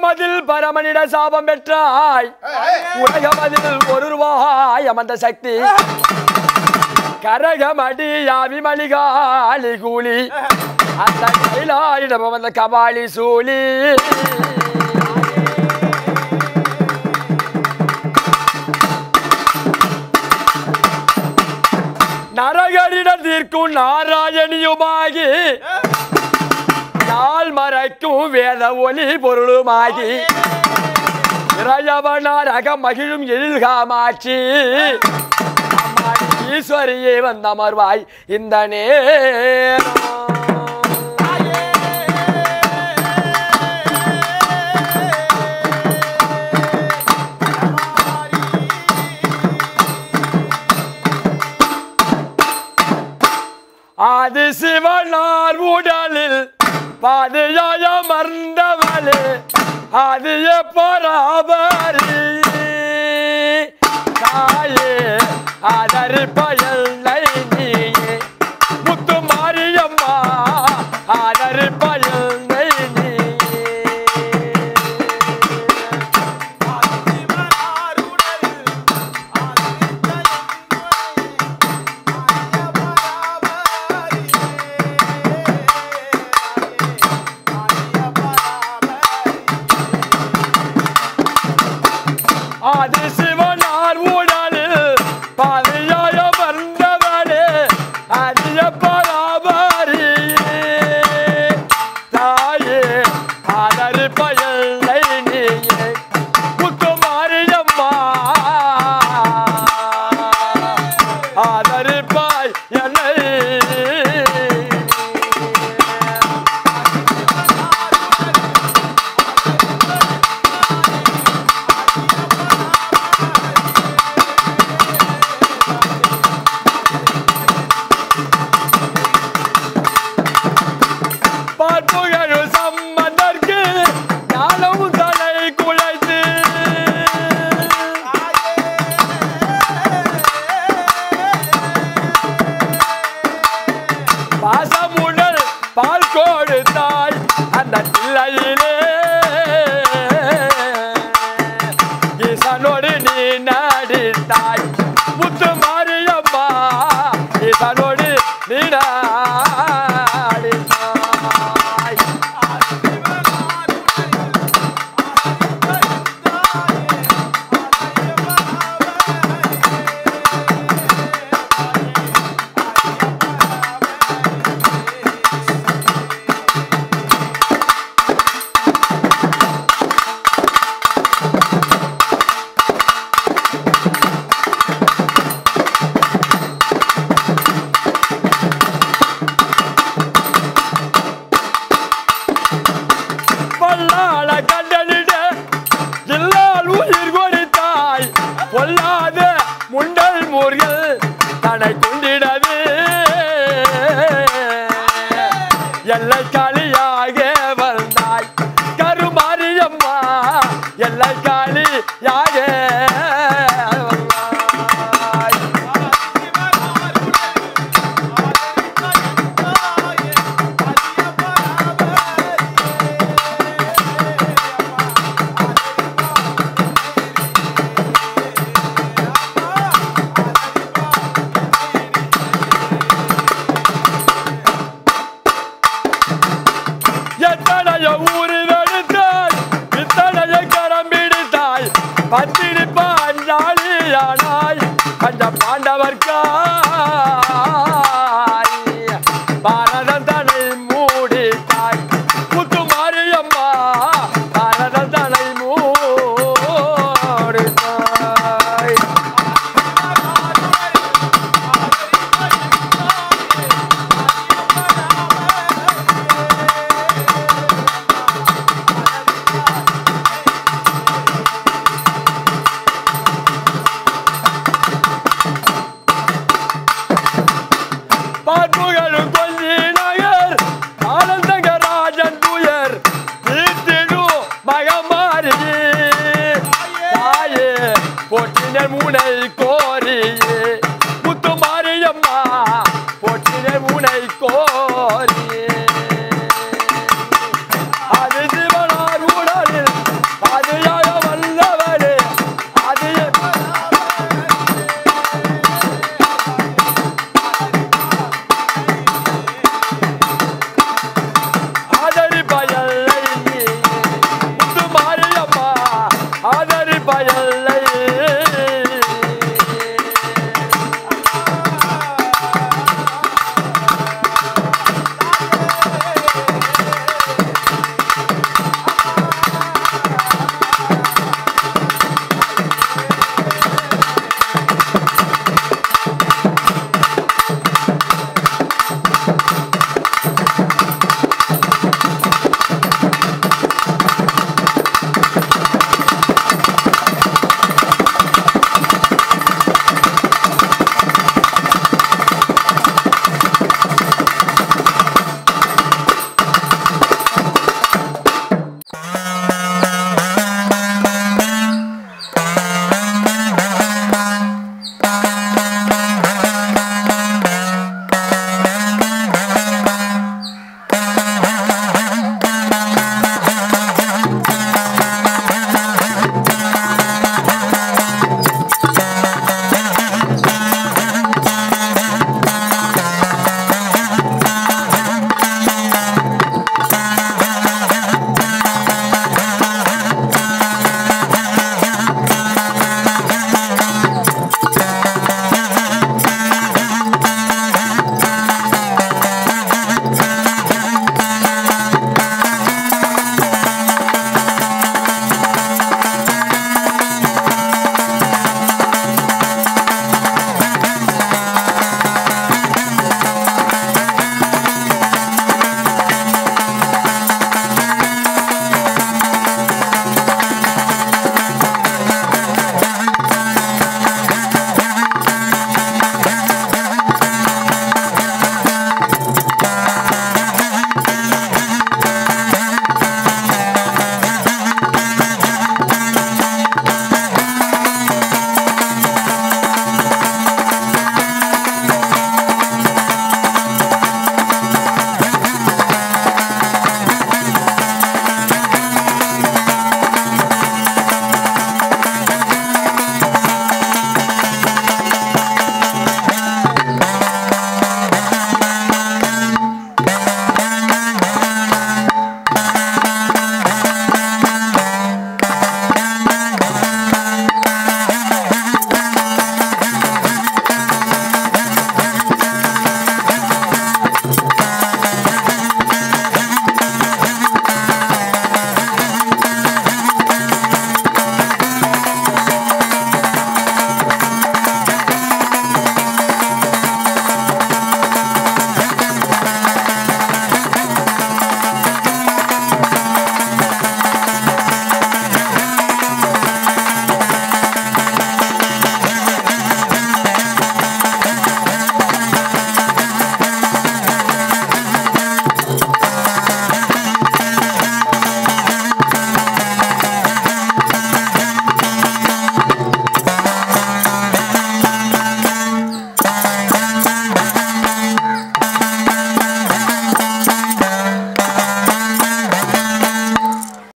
உலகமதில் பரமனிட சாபம் பெற்றாய் உலகமதில் ஒரு ரூபாய் அமர்ந்த சக்தி கரகமடி யாவி மணிகாலி கூலி அந்த கைலாயிடம் வந்த கபாலி சூலி நரகரிடம் தீர்க்கும் நாராயணியுமாகி நாள் மறைக்கும் வேத ஒளி பொருளுமாகி இறையவனார் அகம் மகிழும் எழில்காமாட்சி அம்மாடி ஈஸ்வரியே வந்த அமர்வாய் இந்த நேரம் ஆதி சிவனார் உடலில் பாதையாய மர்ந்தவளே ஆதிய பராபரி தாயே ஆதரி பயலை நீயே முத்து மாரியம்மா ஆதரி பயலை நீயே ஆதி சிவனார் உடலில் பாதையாய வந்தவனே அரிய பராபரி தாயே ஆதரி பயலை நீயே முத்து மாரியம்மா ஆதரிப்பாய் என்னை பார்ப்புகழு சம்பந்தற்கு ஞானம் தலை குலைத்து பாசமுடல் பால் கொடுத்தாய் அந்த பிள்ளையிலே ஈசனோடு நீ நடித்தாய் முத்து மாரியம்மா ஈசனோடு நீ நடித்தாய் பல்லாள கண்டனிட இல்லால் உயிர் கொடுத்தாய் பொல்லாத முண்டல் மூர்கள் தனை கொண்டிடவே எல்லை காலியாக வந்தாய் கருமாரியம்மா எல்லை காலியாக வந்தாய் எத்தனைய ஊரு வெடுத்தாய் இத்தனைய கரம் பிடித்தாய் பத்திரி பாஞ்சாலியானாய் பஞ்ச பாண்டவர்க்காய் பாரதம் தனை மூடித்தாய் முத்து மாரியம்மா பாரதம் தனை மூடித்தாய் பார்ப்புகளும் கொல்லி நகர் ஆனந்தங்க ராஜன் துயர் தீர்த்திடு மகமாரி தாயே போட்டினர் முனை கோரியே